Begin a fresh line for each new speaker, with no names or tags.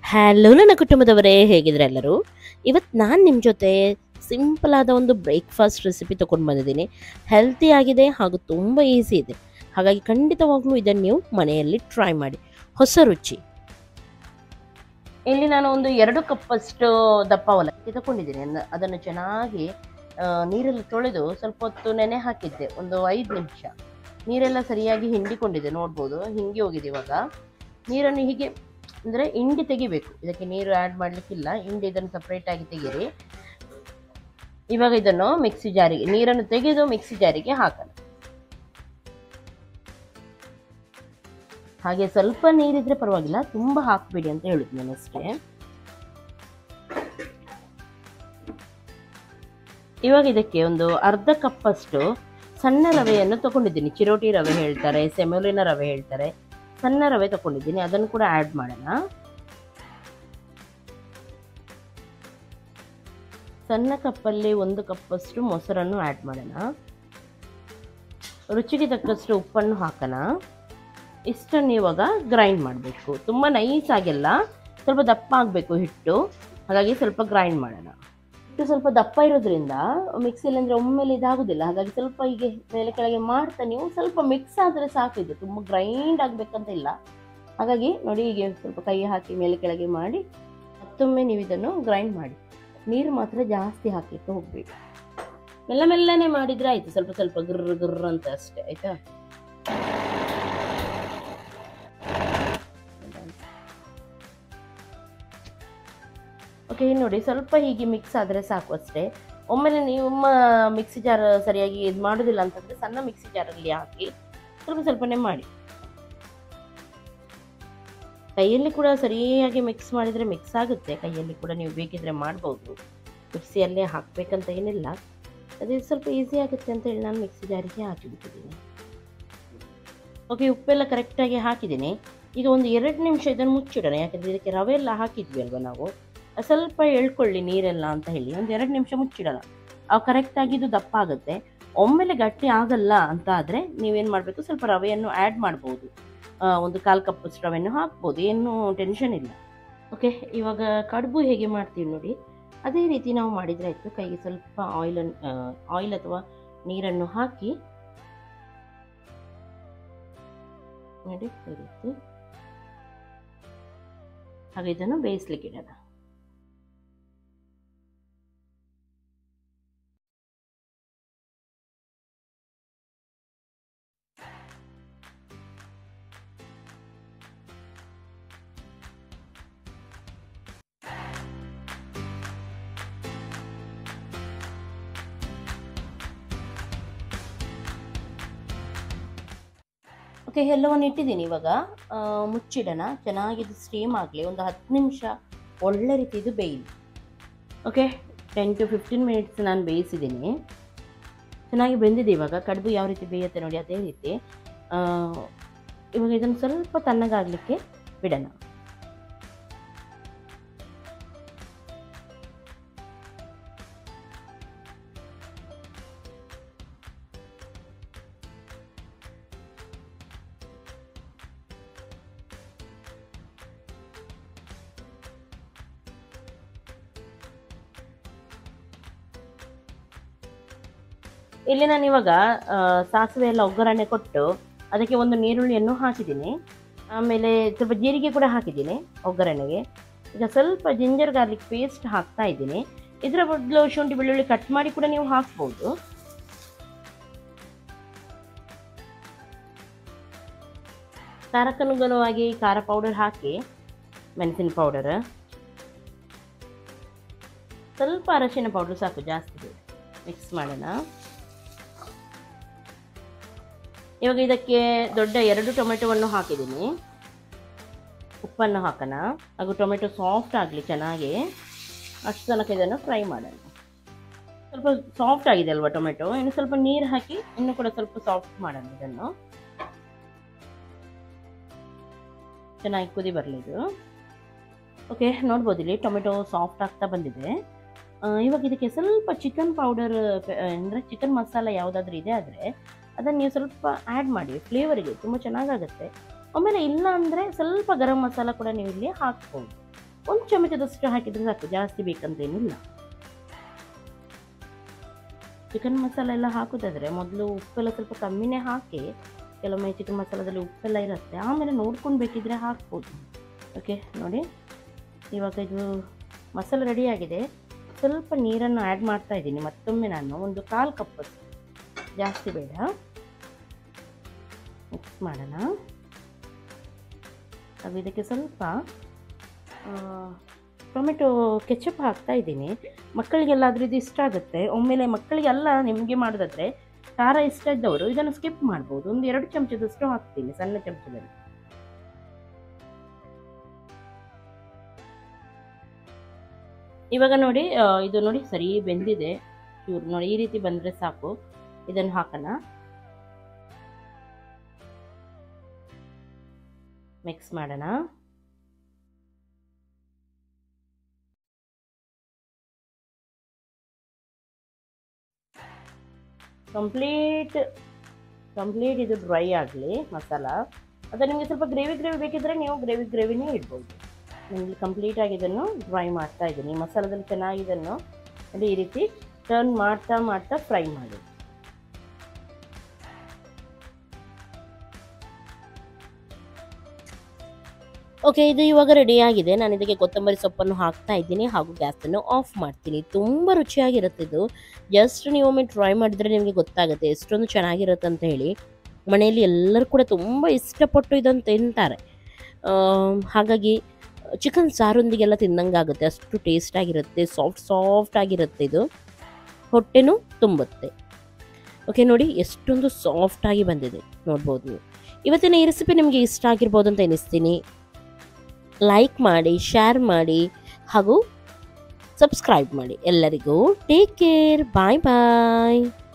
hello ನನ್ನ ಕುಟುಂಬದವರೇ ಹೇಗಿದ್ರೆ ಎಲ್ಲರೂ ಇವತ್ತು ನಾನು ನಿಮ್ಮ ಜೊತೆ ಸಿಂಪಲ್ ಆದ ಒಂದು ಬ್ರೇಕ್ಫಾಸ್ಟ್ ರೆಸಿಪಿ ತೊಗೊಂಡು ಬಂದಿದ್ದೀನಿ ಹೆಲ್ತಿ ಆಗಿದೆ ಹಾಗೂ ತುಂಬ ಈಸಿ ಇದೆ ಹಾಗಾಗಿ ಖಂಡಿತವಾಗ್ಲೂ ಇದನ್ನು ನೀವು ಮನೆಯಲ್ಲಿ ಟ್ರೈ ಮಾಡಿ ಹೊಸ ರುಚಿ ಇಲ್ಲಿ ನಾನು ಒಂದು ಎರಡು ಕಪ್ಪಷ್ಟು ದಪ್ಪ ಅವಲಕ್ಕಿ ತಗೊಂಡಿದ್ದೀನಿ ಅನ್ನ- ಅದನ್ನು ಚೆನ್ನಾಗಿ ಆ, ನೀರಲ್ಲಿ ತೊಳೆದು ಸ್ವಲ್ಪ ಹೊತ್ತು ನೆನೆ ಹಾಕಿದ್ದೆ ಒಂದು ಐದು ನಿಮಿಷ ನೀರೆಲ್ಲ ಸರಿಯಾಗಿ ಹಿಂಡಿಕೊಂಡಿದೆ ನೋಡ್ಬೋದು ಹಿಂಗಿ ಹೋಗಿದೆ ಇವಾಗ ನೀರನ್ನು ಹೀಗೆ ಅಂದರೆ ಇಂಡಿ ತೆಗಿಬೇಕು ಇದಕ್ಕೆ ನೀರು ಆ್ಯಡ್ ಮಾಡಲಿಕ್ಕಿಲ್ಲ ಇಂಡಿ ಇದನ್ನು ಸಪ್ರೇಟ್ ಆಗಿ ತೆಗೀರಿ ಇವಾಗ ಇದನ್ನು ಮಿಕ್ಸಿ ಜಾರಿಗೆ ನೀರನ್ನು ತೆಗೆದು ಮಿಕ್ಸಿ ಜಾರಿಗೆ ಹಾಕೋಣ ಹಾಗೆ ಸ್ವಲ್ಪ ನೀರಿದ್ರೆ ಪರವಾಗಿಲ್ಲ ತುಂಬ ಹಾಕಬೇಡಿ ಅಂತ ಹೇಳುದು ನಾನು ಅಷ್ಟೇ ಇವಾಗ ಇದಕ್ಕೆ ಒಂದು ಅರ್ಧ ಕಪ್ಪಷ್ಟು ಸಣ್ಣ ರವೆಯನ್ನು ತಗೊಂಡಿದ್ದೀನಿ ಚಿರೋಟಿ ರವೆ ಹೇಳ್ತಾರೆ ಸೆಮೋಲಿನ ರವೆ ಹೇಳ್ತಾರೆ ಸಣ್ಣ ರವೆ ತಗೊಂಡಿದ್ದೀನಿ ಅದನ್ನು ಕೂಡ ಆ್ಯಡ್ ಮಾಡೋಣ ಸಣ್ಣ ಕಪ್ಪಲ್ಲಿ ಒಂದು ಕಪ್ಪಷ್ಟು ಮೊಸರನ್ನು ಆ್ಯಡ್ ಮಾಡೋಣ ರುಚಿಗೆ ತಕ್ಕಷ್ಟು ಉಪ್ಪನ್ನು ಹಾಕೋಣ ಇಷ್ಟನ್ನು ಇವಾಗ ಗ್ರೈಂಡ್ ಮಾಡಬೇಕು ತುಂಬ ನೈಸ್ ಆಗಿಲ್ಲ ಸ್ವಲ್ಪ ದಪ್ಪ ಆಗಬೇಕು ಹಿಟ್ಟು ಹಾಗಾಗಿ ಸ್ವಲ್ಪ ಗ್ರೈಂಡ್ ಮಾಡೋಣ ಹಿಟ್ಟು ಸ್ವಲ್ಪ ದಪ್ಪ ಇರೋದ್ರಿಂದ ಮಿಕ್ಸಿಲಿ ಅಂದರೆ ಒಮ್ಮೆಲೆ ಇದಾಗೋದಿಲ್ಲ ಹಾಗಾಗಿ ಸ್ವಲ್ಪ ಹೀಗೆ ಮೇಲೆ ಕೆಳಗೆ ಮಾಡ್ತಾ ನೀವು ಸ್ವಲ್ಪ ಮಿಕ್ಸ್ ಆದರೆ ಸಾಕು ಇದು ತುಂಬ ಗ್ರೈಂಡ್ ಆಗಬೇಕಂತ ಇಲ್ಲ ಹಾಗಾಗಿ ನೋಡಿ ಹೀಗೆ ಸ್ವಲ್ಪ ಕೈ ಹಾಕಿ ಮೇಲೆ ಕೆಳಗೆ ಮಾಡಿ ಮತ್ತೊಮ್ಮೆ ನೀವು ಇದನ್ನು ಗ್ರೈಂಡ್ ಮಾಡಿ ನೀರು ಮಾತ್ರ ಜಾಸ್ತಿ ಹಾಕಲಿಕ್ಕೆ ಹೋಗಬೇಕು ಮೆಲ್ಲ ಮೆಲ್ಲನೆ ಮಾಡಿದ್ರೆ ಆಯಿತು ಸ್ವಲ್ಪ ಸ್ವಲ್ಪ ಗುರ್ರ ಗುರ್ರ ಅಂತ ಅಷ್ಟೇ ಆಯಿತಾ ಓಕೆ ನೋಡಿ ಸ್ವಲ್ಪ ಹೀಗೆ ಮಿಕ್ಸ್ ಆದರೆ ಸಾಕು ಅಷ್ಟೇ ಒಮ್ಮೆಲೆ ನಿಮ್ಮ ಮಿಕ್ಸಿ ಜಾರ್ ಸರಿಯಾಗಿ ಇದು ಮಾಡೋದಿಲ್ಲ ಅಂತಂದರೆ ಸಣ್ಣ ಮಿಕ್ಸಿ ಜಾರಲ್ಲಿ ಹಾಕಿ ಸ್ವಲ್ಪ ಸ್ವಲ್ಪನೇ ಮಾಡಿ ಕೈಯಲ್ಲಿ ಕೂಡ ಸರಿಯಾಗಿ ಮಿಕ್ಸ್ ಮಾಡಿದರೆ ಮಿಕ್ಸ್ ಆಗುತ್ತೆ ಕೈಯಲ್ಲಿ ಕೂಡ ನೀವು ಬೇಕಿದ್ರೆ ಮಾಡ್ಬೋದು ಮಿಕ್ಸಿಯಲ್ಲೇ ಹಾಕಬೇಕಂತ ಏನಿಲ್ಲ ಅದೇ ಸ್ವಲ್ಪ ಈಸಿ ಆಗುತ್ತೆ ಅಂತ ಹೇಳಿ ನಾನು ಮಿಕ್ಸಿ ಜಾರಿಗೆ ಹಾಕಿಬಿಟ್ಟಿದ್ದೀನಿ ಓಕೆ ಉಪ್ಪೆಲ್ಲ ಕರೆಕ್ಟಾಗಿ ಹಾಕಿದ್ದೀನಿ ಈಗ ಒಂದು ಎರಡು ನಿಮಿಷ ಇದನ್ನು ಮುಚ್ಚಿಡೋಣ ಯಾಕಂದರೆ ಇದಕ್ಕೆ ರವೆ ಎಲ್ಲ ಹಾಕಿದ್ವಿ ಅಲ್ವಾ ನಾವು ಸ್ವಲ್ಪ ಎಳ್ಕೊಳ್ಳಿ ನೀರೆಲ್ಲ ಅಂತ ಹೇಳಿ ಒಂದು ಎರಡು ನಿಮಿಷ ಮುಚ್ಚಿಡೋಣ ಅವು ಕರೆಕ್ಟಾಗಿ ಇದು ದಪ್ಪ ಆಗುತ್ತೆ ಒಮ್ಮೆಲೆ ಗಟ್ಟಿ ಆಗಲ್ಲ ಅಂತ ಆದರೆ ನೀವೇನು ಮಾಡಬೇಕು ಸ್ವಲ್ಪ ರವೆಯನ್ನು ಆ್ಯಡ್ ಮಾಡ್ಬೋದು ಆ, ಒಂದು ಕಾಲು ಕಪ್ಪಷ್ಟು ರವೆಯನ್ನು ಹಾಕ್ಬೋದು ಏನೂ ಟೆನ್ಷನ್ ಇಲ್ಲ ಓಕೆ ಇವಾಗ ಕಡುಬು ಹೇಗೆ ಮಾಡ್ತೀವಿ ನೋಡಿ ಅದೇ ರೀತಿ ನಾವು ಮಾಡಿದರೆ ಆಯಿತು ಕೈಗೆ ಸ್ವಲ್ಪ ಆಯಿಲನ್ನು ಆಯಿಲ್ ಅಥವಾ ನೀರನ್ನು ಹಾಕಿ ನೋಡಿ ಈ ರೀತಿ ಹಾಗೆ ಇದನ್ನು ಬೇಯಿಸ್ಲಿಕ್ಕೆ ಇಡೋಣ ಓಕೆ ಎಲ್ಲವನ್ನು ಇಟ್ಟಿದ್ದೀನಿ ಇವಾಗ ಆ, ಮುಚ್ಚಿಡೋಣ ಚೆನ್ನಾಗಿ ಇದು ಸ್ಟೀಮ್ ಆಗಲಿ ಒಂದು ಹತ್ತು ನಿಮಿಷ ಒಳ್ಳೆ ರೀತಿ ಇದು ಬೇಯಲಿ okay ten to fifteen minutes ನಾನು ಬೇಯಿಸಿದ್ದೀನಿ ಚೆನ್ನಾಗಿ ಬೆಂದಿದೆ ಇವಾಗ ಕಡುಬು ಯಾವ ರೀತಿ ಬೇಯುತ್ತೆ ನೋಡಿ ಅದೇ ರೀತಿ ಆ, ಇವಾಗ ಇದನ್ನು ಸ್ವಲ್ಪ ತಣ್ಣಗಾಗಲಿಕ್ಕೆ ಬಿಡೋಣ ಇಲ್ಲಿ ನಾನು ಇವಾಗ ಆ, ಸಾಸಿವೆ ಎಲ್ಲ ಒಗ್ಗರಣೆ ಕೊಟ್ಟು ಅದಕ್ಕೆ ಒಂದು ನೀರುಳ್ಳಿಯನ್ನು ಹಾಕಿದ್ದೀನಿ ಆಮೇಲೆ ಸ್ವಲ್ಪ ಜೀರಿಗೆ ಕೂಡ ಹಾಕಿದ್ದೀನಿ ಒಗ್ಗರಣೆಗೆ ಈಗ ಸ್ವಲ್ಪ ಜಿಂಜರ್ ಗಾರ್ಲಿಕ್ ಪೇಸ್ಟ್ ಹಾಕ್ತಾ ಇದ್ದೀನಿ ಇದರ ಬದಲು ಶುಂಠಿ ಬೆಳ್ಳುಳ್ಳಿ ಕಟ್ ಮಾಡಿ ಕೂಡ ನೀವು ಹಾಕ್ಬೋದು ಖಾರಕ್ಕನುಗುಣವಾಗಿ ಖಾರ ಪೌಡರ್ ಹಾಕಿ ಮೆಣಸಿನ ಪೌಡರ್ ಸ್ವಲ್ಪ ಅರಶಿನ ಪೌಡರ್ ಸಾಕು ಜಾಸ್ತಿ ಬೇಡ ಮಿಕ್ಸ್ ಮಾಡೋಣ ಇವಾಗ ಇದಕ್ಕೆ ದೊಡ್ಡ ಎರಡು ಟೊಮೆಟೊವನ್ನು ಹಾಕಿದ್ದೀನಿ ಉಪ್ಪನ್ನು ಹಾಕೋಣ ಹಾಗೂ ಟೊಮೆಟೊ ಸಾಫ್ಟ್ ಆಗಲಿ ಚೆನ್ನಾಗಿ ಅಷ್ಟು ತನಕ ಇದನ್ನು ಫ್ರೈ ಮಾಡೋಣ ಸ್ವಲ್ಪ ಸಾಫ್ಟ್ ಆಗಿದೆ ಅಲ್ವಾ ಟೊಮೆಟೊ ಇನ್ನು ಸ್ವಲ್ಪ ನೀರು ಹಾಕಿ ಇನ್ನು ಕೂಡ ಸ್ವಲ್ಪ ಸಾಫ್ಟ್ ಮಾಡೋಣ ಇದನ್ನು ಚೆನ್ನಾಗಿ ಕುದಿ ಬರಲಿ ಇದು ಓಕೆ ನೋಡ್ಬೋದು ಇಲ್ಲಿ ಟೊಮೆಟೊ ಸಾಫ್ಟ್ ಆಗ್ತಾ ಬಂದಿದೆ ಆ, ಇವಾಗ ಇದಕ್ಕೆ ಸ್ವಲ್ಪ ಚಿಕನ್ ಪೌಡರ್ ಅಂದರೆ ಚಿಕನ್ ಮಸಾಲ ಯಾವುದಾದ್ರೂ ಇದೆ ಆದರೆ ಅದನ್ನು ನೀವು ಸ್ವಲ್ಪ ಆ್ಯಡ್ ಮಾಡಿ ಫ್ಲೇವರಿಗೆ ತುಂಬ ಚೆನ್ನಾಗಾಗುತ್ತೆ ಆಮೇಲೆ ಇಲ್ಲ ಅಂದರೆ ಸ್ವಲ್ಪ ಗರಂ ಮಸಾಲ ಕೂಡ ನೀವು ಇಲ್ಲಿ ಹಾಕ್ಬೋದು ಒಂದು ಚಮಚದಷ್ಟು ಹಾಕಿದರೆ ಸಾಕು ಜಾಸ್ತಿ ಬೇಕಂತೇನಿಲ್ಲ ಚಿಕನ್ ಮಸಾಲ ಎಲ್ಲ ಹಾಕೋದಾದರೆ ಮೊದಲು ಉಪ್ಪೆಲ್ಲ ಸ್ವಲ್ಪ ಕಮ್ಮಿನೇ ಹಾಕಿ ಕೆಲವೊಮ್ಮೆ ಚಿಕನ್ ಮಸಾಲದಲ್ಲಿ ಉಪ್ಪೆಲ್ಲ ಇರುತ್ತೆ ಆಮೇಲೆ ನೋಡ್ಕೊಂಡು ಬೇಕಿದ್ರೆ ಹಾಕ್ಬೋದು ಓಕೆ ನೋಡಿ ಇವಾಗ ಇದು ಮಸಾಲೆ ರೆಡಿಯಾಗಿದೆ ಸ್ವಲ್ಪ ನೀರನ್ನು ಆ್ಯಡ್ ಮಾಡ್ತಾ ಇದ್ದೀನಿ ಮತ್ತೊಮ್ಮೆ ನಾನು ಒಂದು ಕಾಲು ಕಪ್ಪಷ್ಟು ಜಾಸ್ತಿ ಬೇಡ ಮಿಕ್ಸ್ ಮಾಡೋಣ ಹಾಗೂ ಇದಕ್ಕೆ ಸ್ವಲ್ಪ ಟೊಮೆಟೊ ಕೆಚಪ್ ಹಾಕ್ತಾ ಇದ್ದೀನಿ ಮಕ್ಕಳಿಗೆಲ್ಲಾದರೂ ಇದು ಇಷ್ಟ ಆಗುತ್ತೆ ಒಮ್ಮೆಲೆ ಮಕ್ಕಳಿಗೆಲ್ಲ ನಿಮಗೆ ಮಾಡೋದಾದರೆ ಖಾರ ಇಷ್ಟ ಇದ್ದವರು ಇದನ್ನು ಸ್ಕಿಪ್ ಮಾಡ್ಬೋದು ಒಂದು ಎರಡು ಚಮಚದಷ್ಟು ಹಾಕ್ತೀನಿ ಸಣ್ಣ ಚಮಚದಲ್ಲಿ ಇವಾಗ ನೋಡಿ ಆ, ಇದು ನೋಡಿ ಸರಿ ಬೆಂದಿದೆ ಚೂರು ನೋಡಿ ಈ ರೀತಿ ಬಂದರೆ ಸಾಕು ಇದನ್ನು ಹಾಕೋಣ ಮಿಕ್ಸ್ ಮಾಡೋಣ ಕಂಪ್ಲೀಟ್ ಕಂಪ್ಲೀಟ್ ಇದು ಡ್ರೈ ಆಗಲಿ ಮಸಾಲ ಅದು ನಿಮಗೆ ಸ್ವಲ್ಪ ಗ್ರೇವಿ ಗ್ರೇವಿ ಬೇಕಿದ್ರೆ ನೀವು ಗ್ರೇವಿ ಗ್ರೇವಿನೇ ಇಡ್ಬೋದು ನಿಮಗೆ ಕಂಪ್ಲೀಟಾಗಿ ಇದನ್ನು ಡ್ರೈ ಮಾಡ್ತಾ ಇದ್ದೀನಿ ಮಸಾಲದಲ್ಲಿ ಚೆನ್ನಾಗಿ ಇದನ್ನು ನೋಡಿ ಈ ರೀತಿ ಟರ್ನ್ ಮಾಡ್ತಾ ಮಾಡ್ತಾ ಫ್ರೈ ಮಾಡಿ ಓಕೆ ಇದು ಇವಾಗ ರೆಡಿಯಾಗಿದೆ ನಾನು ಇದಕ್ಕೆ ಕೊತ್ತಂಬರಿ ಸೊಪ್ಪನ್ನು ಹಾಕ್ತಾ ಇದ್ದೀನಿ ಹಾಗೂ ಗ್ಯಾಸನ್ನು ಆಫ್ ಮಾಡ್ತೀನಿ ತುಂಬ ರುಚಿಯಾಗಿರುತ್ತೆ ಇದು ಜಸ್ಟ್ ನೀವು ಒಮ್ಮೆ ಟ್ರೈ ಮಾಡಿದರೆ ನಿಮಗೆ ಗೊತ್ತಾಗುತ್ತೆ ಎಷ್ಟೊಂದು ಚೆನ್ನಾಗಿರುತ್ತೆ ಅಂತ ಹೇಳಿ ಮನೆಯಲ್ಲಿ ಎಲ್ಲರೂ ಕೂಡ ತುಂಬ ಇಷ್ಟಪಟ್ಟು ಇದನ್ನು ತಿಂತಾರೆ ಆಮ್, ಹಾಗಾಗಿ ಚಿಕನ್ ಸಾರೊಂದಿಗೆಲ್ಲ ತಿನ್ನಂಗಾಗುತ್ತೆ ಅಷ್ಟು ಟೇಸ್ಟ್ ಆಗಿರುತ್ತೆ ಸಾಫ್ಟ್ ಸಾಫ್ಟ್ ಆಗಿರುತ್ತೆ ಇದು ಹೊಟ್ಟೆನೂ ತುಂಬುತ್ತೆ ಓಕೆ ನೋಡಿ ಎಷ್ಟೊಂದು ಸಾಫ್ಟಾಗಿ ಬಂದಿದೆ ನೋಡ್ಬೋದು ನೀವು ಇವತ್ತಿನ ಈ ರೆಸಿಪಿ ನಿಮಗೆ ಇಷ್ಟ ಆಗಿರ್ಬೋದು ಅಂತ ಎನಿಸ್ತೀನಿ ಲೈಕ್ ಮಾಡಿ ಶೇರ್ ಮಾಡಿ ಹಾಗೂ ಸಬ್ಸ್ಕ್ರೈಬ್ ಮಾಡಿ ಎಲ್ಲರಿಗೂ ಟೇಕ್ ಕೇರ್ ಬಾಯ್ ಬಾಯ್